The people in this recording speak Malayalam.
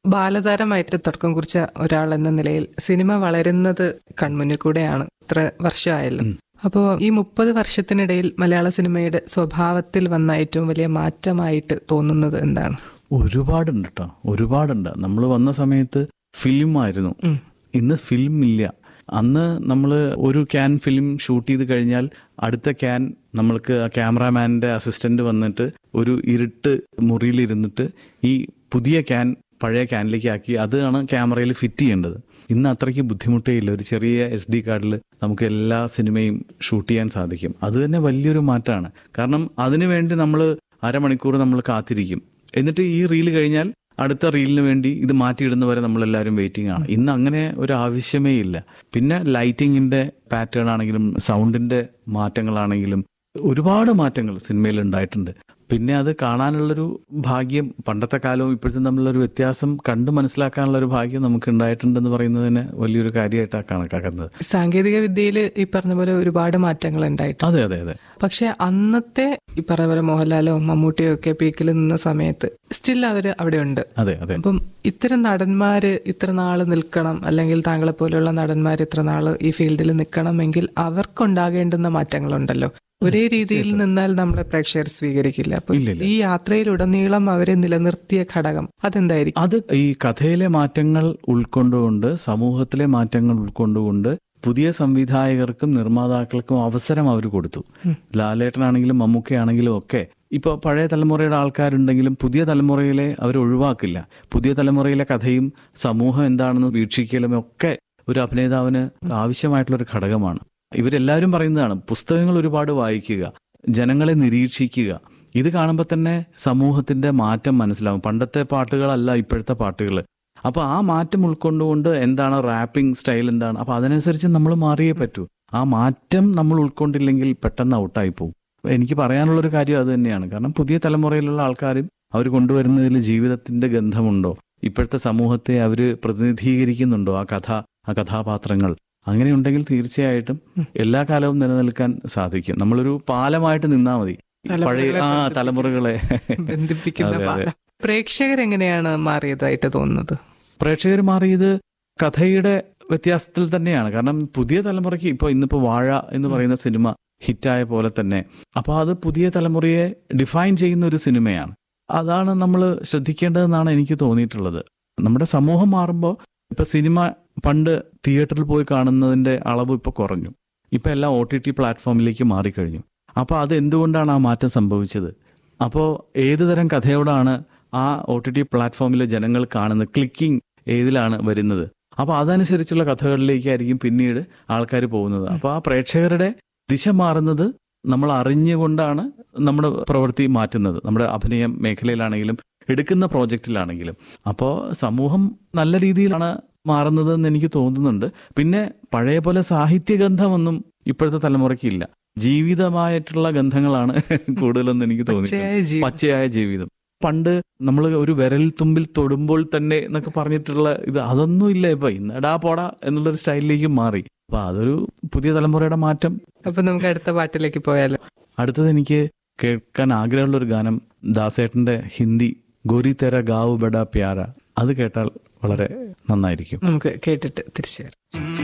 ബാലതാരമായിട്ട് തുടക്കം കുറിച്ച ഒരാൾ എന്ന നിലയിൽ സിനിമ വളരുന്നത് കൺമുന്നിൽ കൂടെയാണ് ഇത്ര വർഷമായല്ലോ അപ്പോൾ ഈ മുപ്പത് വർഷത്തിനിടയിൽ മലയാള സിനിമയുടെ സ്വഭാവത്തിൽ വന്ന ഏറ്റവും വലിയ മാറ്റമായിട്ട് തോന്നുന്നത് എന്താണ് ഒരുപാടുണ്ട് കേട്ടോ ഒരുപാടുണ്ട് നമ്മൾ വന്ന സമയത്ത് ഫിലിം ആയിരുന്നു ഇന്ന് ഫിലിം ഇല്ല അന്ന് നമ്മൾ ഒരു ക്യാൻ ഫിലിം ഷൂട്ട് ചെയ്ത് കഴിഞ്ഞാൽ അടുത്ത ക്യാൻ നമ്മൾക്ക് ആ ക്യാമറാമാൻ്റെ അസിസ്റ്റന്റ് വന്നിട്ട് ഒരു ഇരുട്ട് മുറിയിലിരുന്നിട്ട് ഈ പുതിയ ക്യാൻ പഴയ ക്യാനിലേക്ക് ആക്കി അതാണ് ക്യാമറയിൽ ഫിറ്റ് ചെയ്യേണ്ടത് ഇന്ന് അത്രയ്ക്ക് ബുദ്ധിമുട്ടേ ഇല്ല ഒരു ചെറിയ എസ് ഡി കാർഡിൽ നമുക്ക് എല്ലാ സിനിമയും ഷൂട്ട് ചെയ്യാൻ സാധിക്കും അത് തന്നെ വലിയൊരു മാറ്റമാണ് കാരണം അതിനു വേണ്ടി നമ്മൾ അരമണിക്കൂർ നമ്മൾ കാത്തിരിക്കും എന്നിട്ട് ഈ റീല് കഴിഞ്ഞാൽ അടുത്ത റീലിന് വേണ്ടി ഇത് മാറ്റിയിടുന്നവരെ നമ്മളെല്ലാവരും വെയിറ്റിംഗ് ആണ് ഇന്ന് അങ്ങനെ ഒരു ആവശ്യമേ ഇല്ല പിന്നെ ലൈറ്റിങ്ങിന്റെ പാറ്റേൺ ആണെങ്കിലും സൗണ്ടിന്റെ മാറ്റങ്ങളാണെങ്കിലും ഒരുപാട് മാറ്റങ്ങൾ സിനിമയിൽ ഉണ്ടായിട്ടുണ്ട് പിന്നെ അത് കാണാനുള്ളൊരു ഭാഗ്യം പണ്ടത്തെ കാലവും ഇപ്പോഴത്തെ തമ്മിലൊരു വ്യത്യാസം കണ്ട് മനസ്സിലാക്കാനുള്ള ഒരു ഭാഗ്യം നമുക്ക് ഉണ്ടായിട്ടുണ്ടെന്ന് പറയുന്നതിന് വലിയൊരു കാര്യമായിട്ടാണ് കണക്കാക്കുന്നത് സാങ്കേതിക വിദ്യയിൽ ഈ പറഞ്ഞ പോലെ ഒരുപാട് മാറ്റങ്ങൾ ഉണ്ടായിട്ടുണ്ട് അതെ അതെ അതെ പക്ഷെ അന്നത്തെ ഈ പറഞ്ഞ പോലെ മോഹൻലാലോ മമ്മൂട്ടിയോ ഒക്കെ പീക്കിൽ നിന്ന സമയത്ത് സ്റ്റിൽ അവര് അവിടെ ഉണ്ട് അതെ അതെ അപ്പം ഇത്തരം നടന്മാര് ഇത്ര നാള് നിൽക്കണം അല്ലെങ്കിൽ താങ്കളെ പോലെയുള്ള നടന്മാർ ഇത്ര നാള് ഈ ഫീൽഡിൽ നിൽക്കണമെങ്കിൽ അവർക്കുണ്ടാകേണ്ടുന്ന മാറ്റങ്ങളുണ്ടല്ലോ ഒരേ രീതിയിൽ നിന്നാൽ നമ്മളെ പ്രേക്ഷകർ സ്വീകരിക്കില്ല അപ്പൊ ഇല്ലില്ല. ഈ യാത്രയിലുടനീളം അവരെ നിലനിർത്തിയ ഘടകം അതെന്തായിരിക്കും അത് ഈ കഥയിലെ മാറ്റങ്ങൾ ഉൾക്കൊണ്ടുകൊണ്ട് സമൂഹത്തിലെ മാറ്റങ്ങൾ ഉൾക്കൊണ്ടുകൊണ്ട് പുതിയ സംവിധായകർക്കും നിർമ്മാതാക്കൾക്കും അവസരം അവർ കൊടുത്തു ലാലേട്ടനാണെങ്കിലും മമ്മൂക്കയാണെങ്കിലും ഒക്കെ ഇപ്പോൾ പഴയ തലമുറയുടെ ആൾക്കാരുണ്ടെങ്കിലും പുതിയ തലമുറയിലെ അവർ ഒഴിവാക്കില്ല പുതിയ തലമുറയിലെ കഥയും സമൂഹം എന്താണെന്ന് വീക്ഷിക്കലും ഒക്കെ ഒരു അഭിനേതാവിന് ആവശ്യമായിട്ടുള്ള ഒരു ഘടകമാണ് ഇവരെല്ലാവരും പറയുന്നതാണ് പുസ്തകങ്ങൾ ഒരുപാട് വായിക്കുക ജനങ്ങളെ നിരീക്ഷിക്കുക ഇത് കാണുമ്പോൾ തന്നെ സമൂഹത്തിന്റെ മാറ്റം മനസ്സിലാവും പണ്ടത്തെ പാട്ടുകളല്ല ഇപ്പോഴത്തെ പാട്ടുകൾ അപ്പൊ ആ മാറ്റം ഉൾക്കൊണ്ടുകൊണ്ട് എന്താണ് റാപ്പിംഗ് സ്റ്റൈൽ എന്താണ് അപ്പൊ അതിനനുസരിച്ച് നമ്മൾ മാറിയേ പറ്റൂ ആ മാറ്റം നമ്മൾ ഉൾക്കൊണ്ടില്ലെങ്കിൽ പെട്ടെന്ന് ഔട്ടായി പോകും എനിക്ക് പറയാനുള്ള ഒരു കാര്യം അത് തന്നെയാണ് കാരണം പുതിയ തലമുറയിലുള്ള ആൾക്കാരും അവർ കൊണ്ടുവരുന്നതിൽ ജീവിതത്തിന്റെ ഗന്ധമുണ്ടോ ഇപ്പോഴത്തെ സമൂഹത്തെ അവർ പ്രതിനിധീകരിക്കുന്നുണ്ടോ ആ കഥ ആ കഥാപാത്രങ്ങൾ അങ്ങനെയുണ്ടെങ്കിൽ തീർച്ചയായിട്ടും എല്ലാ കാലവും നിലനിൽക്കാൻ സാധിക്കും നമ്മളൊരു പാലമായിട്ട് നിന്നാ മതി പഴയ ആ തലമുറകളെ ബന്ധിപ്പിക്കുന്ന അതെ, അതെ. പാലം പ്രേക്ഷകരെങ്ങനെയാണ് മാറിയതായിട്ട് തോന്നുന്നത് പ്രേക്ഷകർ മാറിയത് കഥയുടെ വ്യത്യാസത്തിൽ തന്നെയാണ് കാരണം പുതിയ തലമുറയ്ക്ക് ഇപ്പൊ ഇന്നിപ്പോ വാഴ എന്ന് പറയുന്ന സിനിമ ഹിറ്റായ പോലെ തന്നെ അപ്പൊ അത് പുതിയ തലമുറയെ ഡിഫൈൻ ചെയ്യുന്ന ഒരു സിനിമയാണ് അതാണ് നമ്മൾ ശ്രദ്ധിക്കേണ്ടതെന്നാണ് എനിക്ക് തോന്നിയിട്ടുള്ളത് നമ്മുടെ സമൂഹം മാറുമ്പോൾ ഇപ്പൊ സിനിമ പണ്ട് തിയേറ്ററിൽ പോയി കാണുന്നതിന്റെ അളവ് ഇപ്പൊ കുറഞ്ഞു ഇപ്പൊ എല്ലാം ഒ ടി ടി പ്ലാറ്റ്ഫോമിലേക്ക് മാറിക്കഴിഞ്ഞു അപ്പൊ അത് എന്തുകൊണ്ടാണ് ആ മാറ്റം സംഭവിച്ചത് അപ്പോൾ ഏത് തരം കഥയോടാണ് ആ ഒ ടി ടി പ്ലാറ്റ്ഫോമിലെ ജനങ്ങൾ കാണുന്നത് ക്ലിക്കിംഗ് ഏതിലാണ് വരുന്നത് അപ്പോൾ അതനുസരിച്ചുള്ള കഥകളിലേക്കായിരിക്കും പിന്നീട് ആൾക്കാർ പോകുന്നത് അപ്പോൾ ആ പ്രേക്ഷകരുടെ ദിശ മാറുന്നത് നമ്മൾ അറിഞ്ഞുകൊണ്ടാണ് നമ്മുടെ പ്രവൃത്തി മാറ്റുന്നത് നമ്മുടെ അഭിനയം മേഖലയിലാണെങ്കിലും എടുക്കുന്ന പ്രോജക്റ്റിലാണെങ്കിലും അപ്പോൾ സമൂഹം നല്ല രീതിയിലാണ് മാറുന്നതെന്ന് എനിക്ക് തോന്നുന്നുണ്ട് പിന്നെ പഴയ പോലെ സാഹിത്യഗന്ധമൊന്നും ഇപ്പോഴത്തെ തലമുറയ്ക്ക് ഇല്ല ജീവിതമായിട്ടുള്ള ഗന്ധങ്ങളാണ് കൂടുതലെന്ന് എനിക്ക് തോന്നിയിട്ടുണ്ട് പച്ചയായ ജീവിതം പച്ചയായ ജീവിതം പണ്ട് നമ്മൾ ഒരു വിരൽ തുമ്പിൽ തൊടുമ്പോൾ തന്നെ എന്നൊക്കെ പറഞ്ഞിട്ടുള്ള ഇത് അതൊന്നും ഇല്ല ഇപ്പൊ ഇന്നടാ പോടാ എന്നുള്ളൊരു സ്റ്റൈലിലേക്ക് മാറി അപ്പൊ അതൊരു പുതിയ തലമുറയുടെ മാറ്റം അപ്പൊ നമുക്ക് അടുത്ത പാട്ടിലേക്ക് പോയാലോ അടുത്തത് എനിക്ക് കേൾക്കാൻ ആഗ്രഹമുള്ള ഒരു ഗാനം ദാസേട്ടന്റെ ഹിന്ദി ഗോരി തെര ഗാവ് ബഡ പ്യാര അത് കേട്ടാൽ വളരെ നന്നായിരിക്കും നമുക്ക് കേട്ടിട്ട് തിരിച്ചു വരാം